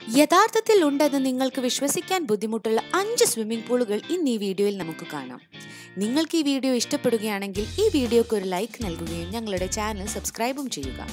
യഥാർത്ഥത്തിൽ ഉണ്ടെന്ന് നിങ്ങൾക്ക് വിശ്വസിക്കാൻ ബുദ്ധിമുട്ടുള്ള അഞ്ച് സ്വിമ്മിംഗ് പൂളുകൾ ഇന്ന് ഈ വീഡിയോയിൽ നമുക്ക് കാണാം നിങ്ങൾക്ക് ഈ വീഡിയോ ഇഷ്ടപ്പെടുകയാണെങ്കിൽ ഈ വീഡിയോക്ക് ഒരു ലൈക്ക് നൽകുകയും ഞങ്ങളുടെ ചാനൽ സബ്സ്ക്രൈബും ചെയ്യുക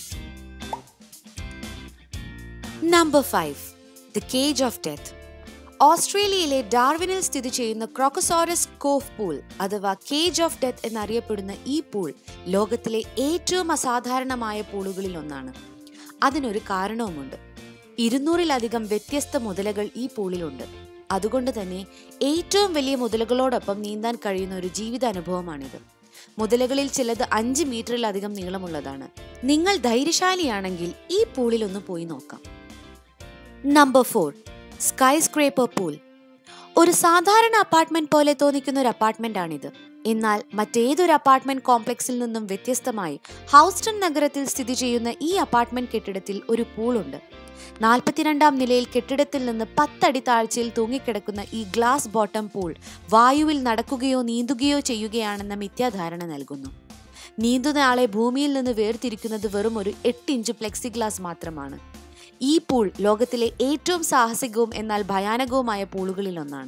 number five the cage of death ഓസ്ട്രേലിയയിലെ ഡാർവിനിൽ സ്ഥിതി ചെയ്യുന്ന ക്രോക്കസോറസ് കോഫ് പൂൾ അഥവാ കേജ് ഓഫ് ഡെത്ത് എന്നറിയപ്പെടുന്ന ഈ പൂൾ ലോകത്തിലെ ഏറ്റവും അസാധാരണമായ പൂളുകളിൽ ഒന്നാണ് അതിനൊരു കാരണവുമുണ്ട് ഇരുന്നൂറിലധികം വ്യത്യസ്ത മുതലകൾ ഈ പൂളിലുണ്ട് അതുകൊണ്ട് തന്നെ ഏറ്റവും വലിയ മുതലകളോടൊപ്പം നീന്താൻ കഴിയുന്ന ഒരു ജീവിതാനുഭവമാണിത് മുതലകളിൽ ചിലത് അഞ്ച് മീറ്ററിലധികം നീളമുള്ളതാണ് നിങ്ങൾ ധൈര്യശാലിയാണെങ്കിൽ ഈ പൂളിൽ ഒന്ന് പോയി നോക്കാം number four skyscraper pool ഒരു സാധാരണ അപ്പാർട്ട്മെന്റ് പോലെ തോന്നിക്കുന്ന ഒരു അപ്പാർട്ട്മെന്റ് ആണിത് എന്നാൽ മറ്റേതൊരു അപ്പാർട്ട്മെന്റ് കോംപ്ലക്സിൽ നിന്നും വ്യത്യസ്തമായി ഹൗസ്റ്റൺ നഗരത്തിൽ സ്ഥിതി ചെയ്യുന്ന ഈ അപ്പാർട്ട്മെന്റ് കെട്ടിടത്തിൽ ഒരു പൂളുണ്ട് നാൽപ്പത്തിരണ്ടാം നിലയിൽ കെട്ടിടത്തിൽ നിന്ന് പത്തടി താഴ്ചയിൽ തൂങ്ങിക്കിടക്കുന്ന ഈ ഗ്ലാസ് ബോട്ടം പൂൾ വായുവിൽ നടക്കുകയോ നീന്തുകയോ ചെയ്യുകയാണെന്ന മിഥ്യാധാരണ നൽകുന്നു നീന്തുന്ന ആളെ ഭൂമിയിൽ നിന്ന് വേർതിരിക്കുന്നത് വെറും ഒരു എട്ട് ഇഞ്ച് പ്ലെക്സി ഗ്ലാസ് മാത്രമാണ് ഈ പൂൾ ലോകത്തിലെ ഏറ്റവും സാഹസികവും എന്നാൽ ഭയാനകവുമായ പൂളുകളിൽ ഒന്നാണ്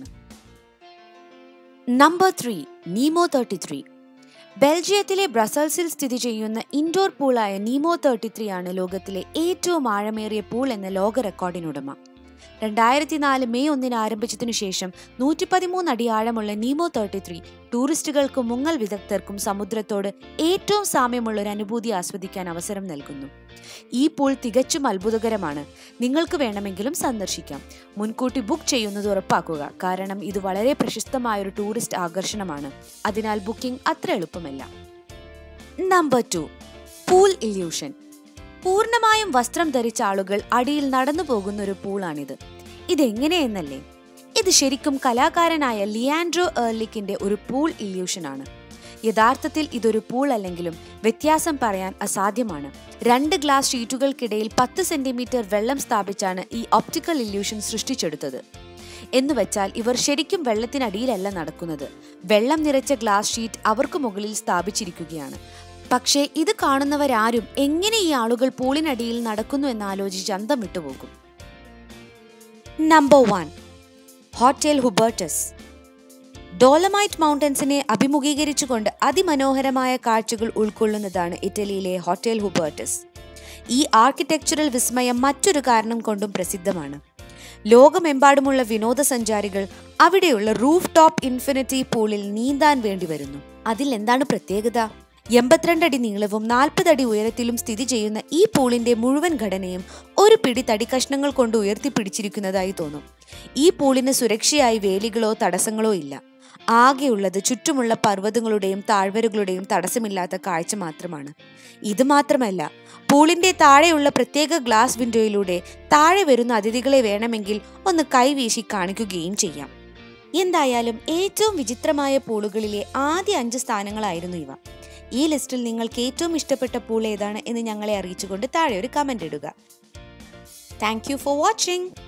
number three Nemo thirty three ബെൽജിയത്തിലെ ബ്രസൽസിൽ സ്ഥിതി ചെയ്യുന്ന ഇൻഡോർ പൂളായ നീമോ തേർട്ടി ത്രീ ആണ് ലോകത്തിലെ ഏറ്റവും ആഴമേറിയ പൂൾ എന്ന ലോക റെക്കോർഡിനുടമ രണ്ടായിരത്തി നാല് മെയ് ഒന്നിന് ആരംഭിച്ചതിനു ശേഷം നൂറ്റി പതിമൂന്ന് അടി ആഴമുള്ള നീമോ തേർട്ടി ത്രീ ടൂറിസ്റ്റുകൾക്കും മുങ്ങൽ വിദഗ്ധർക്കും സമുദ്രത്തോട് ഏറ്റവും സാമ്യമുള്ള ഒരു അനുഭൂതി ആസ്വദിക്കാൻ അവസരം നൽകുന്നു ഈ പൂൾ തികച്ചും അത്ഭുതകരമാണ് നിങ്ങൾക്ക് വേണമെങ്കിലും സന്ദർശിക്കാം മുൻകൂട്ടി ബുക്ക് ചെയ്യുന്നത് ഉറപ്പാക്കുക കാരണം ഇത് വളരെ പ്രശസ്തമായ ഒരു ടൂറിസ്റ്റ് ആകർഷണമാണ് അതിനാൽ ബുക്കിംഗ് അത്ര എളുപ്പമല്ല നമ്പർ ടു പൂൾ ഇല്യൂഷൻ പൂർണ്ണമായും വസ്ത്രം ധരിച്ച ആളുകൾ അടിയിൽ നടന്നു പോകുന്ന ഒരു പൂളാണിത് ഇതെങ്ങനെയെന്നല്ലേ ഇത് ശരിക്കും കലാകാരനായ ലിയാൻഡ്രോ ഏർലിക്കിന്റെ ഒരു പൂൾ ഇല്യൂഷനാണ് യഥാർത്ഥത്തിൽ ഇതൊരു പൂൾ അല്ലെങ്കിലും വ്യത്യാസം പറയാൻ അസാധ്യമാണ് രണ്ട് ഗ്ലാസ് ഷീറ്റുകൾക്കിടയിൽ പത്ത് സെന്റിമീറ്റർ വെള്ളം സ്ഥാപിച്ചാണ് ഈ ഒപ്റ്റിക്കൽ ഇല്യൂഷൻ സൃഷ്ടിച്ചെടുത്തത് എന്നുവെച്ചാൽ ഇവർ ശരിക്കും വെള്ളത്തിനടിയിലല്ല നടക്കുന്നത് വെള്ളം നിറച്ച ഗ്ലാസ് ഷീറ്റ് അവർക്ക് മുകളിൽ സ്ഥാപിച്ചിരിക്കുകയാണ് പക്ഷേ ഇത് കാണുന്നവരാരും എങ്ങനെ ഈ ആളുകൾ പൂളിനടിയിൽ നടക്കുന്നു എന്നാലോചിച്ച് അന്തം വിട്ടുപോകും number one hotel Hubertus Dolomite മൗണ്ടൻസിനെ അഭിമുഖീകരിച്ചുകൊണ്ട് അതിമനോഹരമായ കാഴ്ചകൾ ഉൾക്കൊള്ളുന്നതാണ് ഇറ്റലിയിലെ ഹോട്ടൽ ഹുബർട്ടസ് ഈ ആർക്കിടെക്ചറൽ വിസ്മയം മറ്റൊരു കാരണം കൊണ്ടും പ്രസിദ്ധമാണ് ലോകമെമ്പാടുമുള്ള വിനോദസഞ്ചാരികൾ അവിടെയുള്ള റൂഫ് ടോപ്പ് ഇൻഫിനിറ്റി പൂളിൽ നീന്താൻ വേണ്ടി വരുന്നു അതിൽ എന്താണ് പ്രത്യേകത എൺപത്തിരണ്ട് അടി നീളവും നാൽപ്പത് അടി ഉയരത്തിലും സ്ഥിതി ചെയ്യുന്ന ഈ പൂളിന്റെ മുഴുവൻ ഘടനയും ഒരു പിടി തടിക്കഷ്ണങ്ങൾ കൊണ്ട് ഉയർത്തിപ്പിടിച്ചിരിക്കുന്നതായി തോന്നും ഈ പൂളിന് സുരക്ഷയായി വേലികളോ തടസ്സങ്ങളോ ഇല്ല ആകെയുള്ളത് ചുറ്റുമുള്ള പർവ്വതങ്ങളുടെയും താഴ്വരകളുടെയും തടസ്സമില്ലാത്ത കാഴ്ച മാത്രമാണ് ഇത് മാത്രമല്ല പൂളിന്റെ താഴെയുള്ള പ്രത്യേക ഗ്ലാസ് വിൻഡോയിലൂടെ താഴെ വരുന്ന അതിഥികളെ വേണമെങ്കിൽ ഒന്ന് കൈവീശി കാണിക്കുകയും ചെയ്യാം എന്തായാലും ഏറ്റവും വിചിത്രമായ പൂളുകളിലെ ആദ്യ അഞ്ച് സ്ഥാനങ്ങളായിരുന്നു ഇവ ഈ ലിസ്റ്റിൽ നിങ്ങൾക്ക് ഏറ്റവും ഇഷ്ടപ്പെട്ട പൂൾ ഏതാണ് എന്ന് ഞങ്ങളെ അറിയിച്ചുകൊണ്ട് താഴെ ഒരു കമന്റ് ഇടുക താങ്ക് യു ഫോർ വാച്ചിങ്